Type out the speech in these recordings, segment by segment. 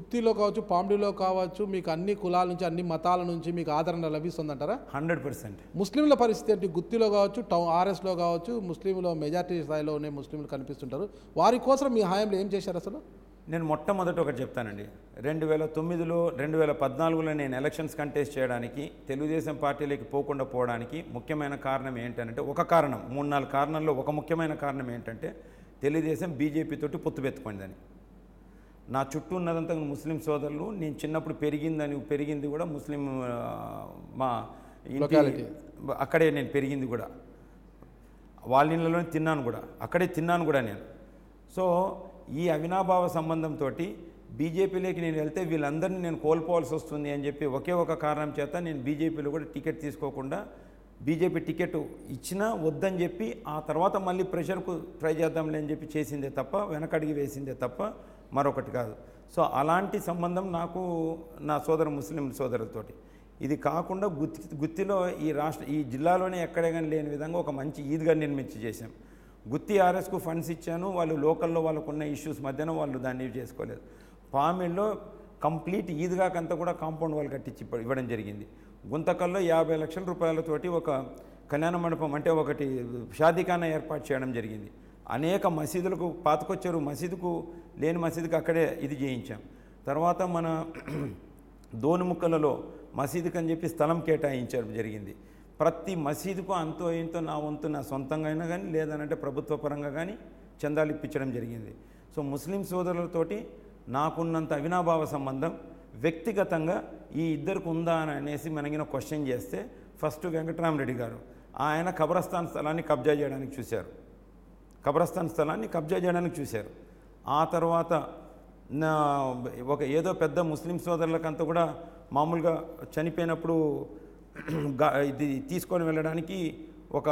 గుత్తిలో కావచ్చు పాండిలో కావచ్చు మీకు అన్ని కులాల నుంచి అన్ని మతాల నుంచి మీకు ఆదరణ లభిస్తుందంటారా హండ్రెడ్ పర్సెంట్ ముస్లింల పరిస్థితి ఏంటి గుత్తిలో కావచ్చు టౌన్ ఆర్ఎస్లో కావచ్చు ముస్లింలో మెజార్టీ స్థాయిలోనే ముస్లింలు కనిపిస్తుంటారు వారి కోసం మీ హయాంలో ఏం చేశారు అసలు నేను మొట్టమొదట ఒకటి చెప్తానండి రెండు వేల తొమ్మిదిలో రెండు వేల పద్నాలుగులో నేను ఎలక్షన్స్ కంటెస్ట్ చేయడానికి తెలుగుదేశం పార్టీలోకి పోకుండా పోవడానికి ముఖ్యమైన కారణం ఏంటంటే ఒక కారణం మూడు నాలుగు కారణాల్లో ఒక ముఖ్యమైన కారణం ఏంటంటే తెలుగుదేశం బీజేపీ తోటి పొత్తు పెట్టుకుందని నా చుట్టూ ఉన్నదంతా ముస్లిం సోదరులు నేను చిన్నప్పుడు పెరిగిందని పెరిగింది కూడా ముస్లిం ఆ, మా ఇంటి Locality. అక్కడే నేను పెరిగింది కూడా వాళ్ళ ఇళ్ళలోనే తిన్నాను కూడా అక్కడే తిన్నాను కూడా నేను సో ఈ అవినాభావ సంబంధంతో బీజేపీలోకి నేను వెళ్తే వీళ్ళందరినీ నేను కోల్పోవాల్సి వస్తుంది అని చెప్పి ఒకే ఒక కారణం చేత నేను బీజేపీలో కూడా టికెట్ తీసుకోకుండా బీజేపీ టికెట్ ఇచ్చినా వద్దని చెప్పి ఆ తర్వాత మళ్ళీ ప్రెషర్కు ట్రై చేద్దాంలే అని చెప్పి చేసిందే తప్ప వెనకడిగి వేసిందే తప్ప మరొకటి కాదు సో అలాంటి సంబంధం నాకు నా సోదర ముస్లిం సోదరులతోటి ఇది కాకుండా గుత్తి గుత్తిలో ఈ రాష్ట్ర ఈ జిల్లాలోనే ఎక్కడే కానీ లేని విధంగా ఒక మంచి ఈద్గా నిర్మించి చేశాం గుత్తి ఆర్ఎస్కు ఫండ్స్ ఇచ్చాను వాళ్ళు లోకల్లో వాళ్ళకున్న ఇష్యూస్ మధ్యన వాళ్ళు దాన్ని చేసుకోలేదు పామిల్లో కంప్లీట్ ఈద్గాకంతా కూడా కాంపౌండ్ వాళ్ళు కట్టించి ఇప్ప- ఇవ్వడం జరిగింది గుంతకల్లో యాభై లక్షల రూపాయలతోటి ఒక కళ్యాణ మండపం అంటే ఒకటి షాదీఖానా ఏర్పాటు చేయడం జరిగింది అనేక మసీదులకు పాతకొచ్చారు మసీదుకు లేని మసీదుకు అక్కడే ఇది చేయించాం తర్వాత మన దోనిముక్కలలో మసీదుకు అని చెప్పి స్థలం కేటాయించడం జరిగింది ప్రతి మసీదుకు అంతో ఇంతో నా వంతు నా సొంతంగా అయినా కానీ లేదనంటే ప్రభుత్వ పరంగా కానీ చందాలు ఇప్పించడం జరిగింది సో ముస్లిం సోదరులతోటి నాకున్నంత అవినాభావ సంబంధం వ్యక్తిగతంగా ఈ ఇద్దరికి ఉందా అని అనేసి మనకిన క్వశ్చన్ చేస్తే ఫస్ట్ వెంకటరామరెడ్డి గారు ఆయన కబరస్థాన్ స్థలాన్ని కబ్జా చేయడానికి చూశారు కబ్రస్థాన్ స్థలాన్ని కబ్జా చేయడానికి చూశారు ఆ తర్వాత నా ఒక ఏదో పెద్ద ముస్లిం సోదరులకంతా కూడా మామూలుగా చనిపోయినప్పుడు గా- ఇది తీసుకొని వెళ్ళడానికి ఒక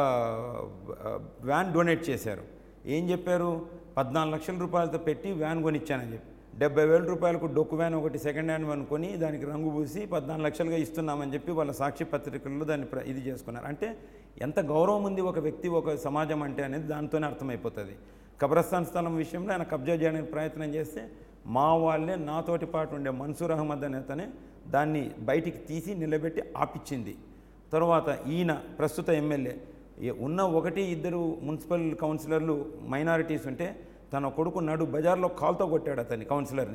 ఆ, వ్యాన్ డొనేట్ చేశారు ఏం చెప్పారు పద్నాలుగు లక్షల రూపాయలతో పెట్టి వ్యాన్ కొనిచ్చానని చెప్పి డెబ్బై వేల రూపాయలకు డొక్కు వ్యాన్ ఒకటి సెకండ్ హ్యాండ్ వ్యాన్ కొని దానికి రంగు పూసి పద్నాలుగు లక్షలుగా ఇస్తున్నామని చెప్పి వాళ్ళ సాక్షి పత్రికల్లో దాన్ని ప్ర- ఇది చేసుకున్నారు అంటే ఎంత గౌరవం ఉంది ఒక వ్యక్తి ఒక సమాజం అంటే అనేది దాంతోనే అర్థమైపోతుంది కబ్రస్థాన్ స్థలం విషయంలో ఆయన కబ్జా చేయడానికి ప్రయత్నం చేస్తే మా వాళ్ళే నాతోటి పాటు ఉండే మన్సూర్ అహ్మద్ అనే అతనే దాన్ని బయటికి తీసి నిలబెట్టి ఆపిచ్చింది తర్వాత ఈయన ప్రస్తుత ఎమ్మెల్యే ఏ- ఉన్న ఒకటి ఇద్దరు మున్సిపల్ కౌన్సిలర్లు మైనారిటీస్ ఉంటే తన కొడుకు నడు బజార్లో కాల్తో కొట్టాడు అతన్ని కౌన్సిలర్ని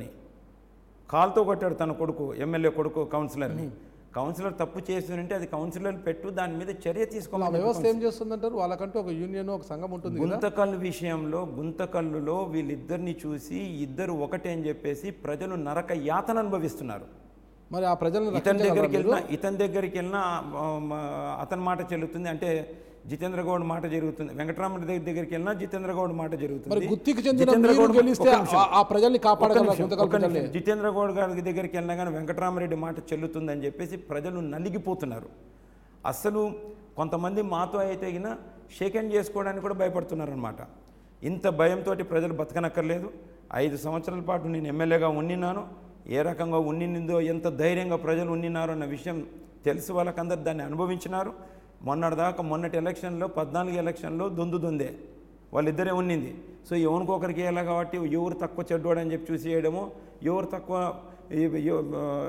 కాల్తో కొట్టాడు తన కొడుకు ఎమ్మెల్యే కొడుకు కౌన్సిలర్ని కౌన్సిలర్ తప్పు చేస్తుంటే అది కౌన్సిలర్ పెట్టు దాని మీద చర్య ఆ తీసుకోవాలి వ్యవస్థ ఏం చేస్తుందంటారు వాళ్ళకంటూ ఒక యూనియన్ ఒక సంఘం ఉంటుంది కదా గుంతకల్లు విషయంలో గుంతకల్లులో వీళ్ళిద్దరిని చూసి ఇద్దరు ఒకటే అని చెప్పేసి ప్రజలు నరక యాతన అనుభవిస్తున్నారు మరి ఆ ప్రజలను ఇతని రక్షించగలరా దగ్గరికి మీరు? వెళ్ళినా ఇతని దగ్గరికి వెళ్ళినా ఆ, ఆ, అతని మాట చెల్లుతుంది అంటే జితేంద్ర గౌడ్ మాట జరుగుతుంది వెంకటరామరెడ్డి దగ్గర దగ్గరికి వెళ్ళినా జితేంద్ర గౌడ్ మాట జరుగుతుంది మరి గుత్తికి చెందిన జితేంద్ర మీరు గౌడ్ గెలిస్తే ఒక్క నిమిషం. ఆ- ఆ ప్రజల్ని ఒక్క కాపాడగలరా నిమిషం, గుంతకల్ ఒక్క నిమిషం. ప్రజల్ని జితేంద్ర గౌడ్ గారి దగ్గరికి వెళ్ళినా కానీ వెంకటరామరెడ్డి మాట చెల్లుతుందని చెప్పేసి ప్రజలు నలిగిపోతున్నారు అసలు కొంతమంది మాతో అయితే గిన షేక్ హ్యాండ్ చేసుకోవడానికి కూడా భయపడుతున్నారు అనమాట ఇంత భయంతో ప్రజలు బతకనక్కర్లేదు ఐదు సంవత్సరాల పాటు నేను ఎమ్మెల్యేగా ఉండినాను ఏ రకంగా ఉండిందో ఎంత ధైర్యంగా ప్రజలు ఉండినారో అన్న విషయం తెలుసు వాళ్ళకందరు దాన్ని అనుభవించినారు మొన్నటిదాకా మొన్నటి ఎలక్షన్లో పద్నాలుగు ఎలక్షన్లో దొందు దొందే వాళ్ళిద్దరే ఉన్నింది సో ఎవరికొకరికి వేయాలి కాబట్టి ఎవరు తక్కువ చెడ్డోడు అని చెప్పి చూసి వేయడము ఎవరు తక్కువ ఈ- ఎవ-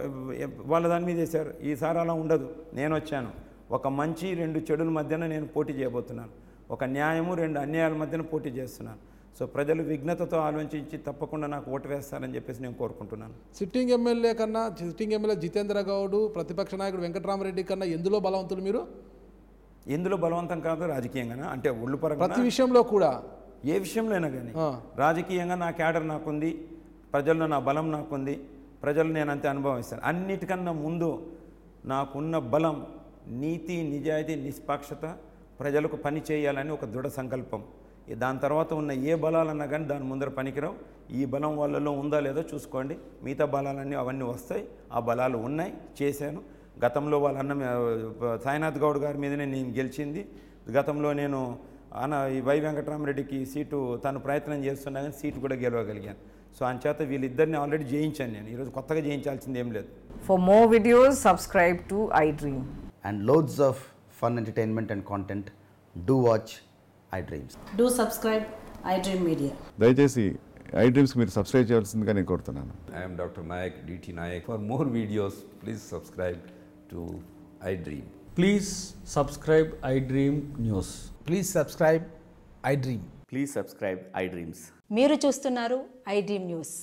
వాళ్ళ దాని మీద వేశారు ఈసారి అలా ఉండదు నేను వచ్చాను ఒక మంచి రెండు చెడుల మధ్యన నేను పోటీ చేయబోతున్నాను ఒక న్యాయము రెండు అన్యాయాల మధ్యన పోటీ చేస్తున్నాను సో ప్రజలు విఘ్నతతో ఆలోచించి తప్పకుండా నాకు ఓటు వేస్తారని చెప్పేసి నేను కోరుకుంటున్నాను సిట్టింగ్ ఎమ్మెల్యే కన్నా సిట్టింగ్ ఎమ్మెల్యే జితేంద్ర గౌడ్ ప్రతిపక్ష నాయకుడు వెంకటరామరెడ్డి కన్నా ఎందులో బలవంతులు మీరు ఎందులో బలవంతం కాదు రాజకీయంగానా అంటే ఒళ్ళు పరంగా ప్రతి విషయంలో కూడా ఏ విషయంలో అయినా కానీ ఆ. రాజకీయంగా నా క్యాడర్ నాకుంది ప్రజల్లో నా బలం నాకుంది ప్రజలు నేను అంతే అనుభవిస్తాను అన్నిటికన్నా ముందు నాకున్న బలం నీతి నిజాయితీ నిష్పాక్షత ప్రజలకు పని చేయాలని ఒక దృఢ సంకల్పం ఈ దాని తర్వాత ఉన్న ఏ బలాలన్నా కానీ దాని ముందర పనికిరావు ఈ బలం వాళ్ళలో ఉందా లేదో చూసుకోండి మిగతా బలాలన్నీ అవన్నీ వస్తాయి ఆ బలాలు ఉన్నాయి చేశాను గతంలో వాళ్ళ అన్న మీ- సాయినాథ్ గౌడ్ గారి మీదనే నేను గెలిచింది గతంలో నేను అన్న ఈ వై వెంకటరామరెడ్డికి సీటు తను ప్రయత్నం చేస్తున్నా కానీ సీటు కూడా గెలవగలిగాను సో అంచేత వీళ్ళిద్దరిని ఆల్రెడీ జయించాను నేను ఈరోజు కొత్తగా జయించాల్సింది ఏం లేదు For more videos, subscribe to iDream. and loads of fun entertainment and content, do watch iDreams. Do subscribe iDream Media. దయచేసి ఐ డ్రీమ్స్కి మీరు సబ్స్క్రైబ్ చేయాల్సిందిగా నేను కోరుతున్నాను I am Dr. Nayak, DT Nayak. For more videos, please subscribe to iDream. Please subscribe iDream News. Please subscribe iDream please subscribe iDreams మీరు చూస్తున్నారు I dream news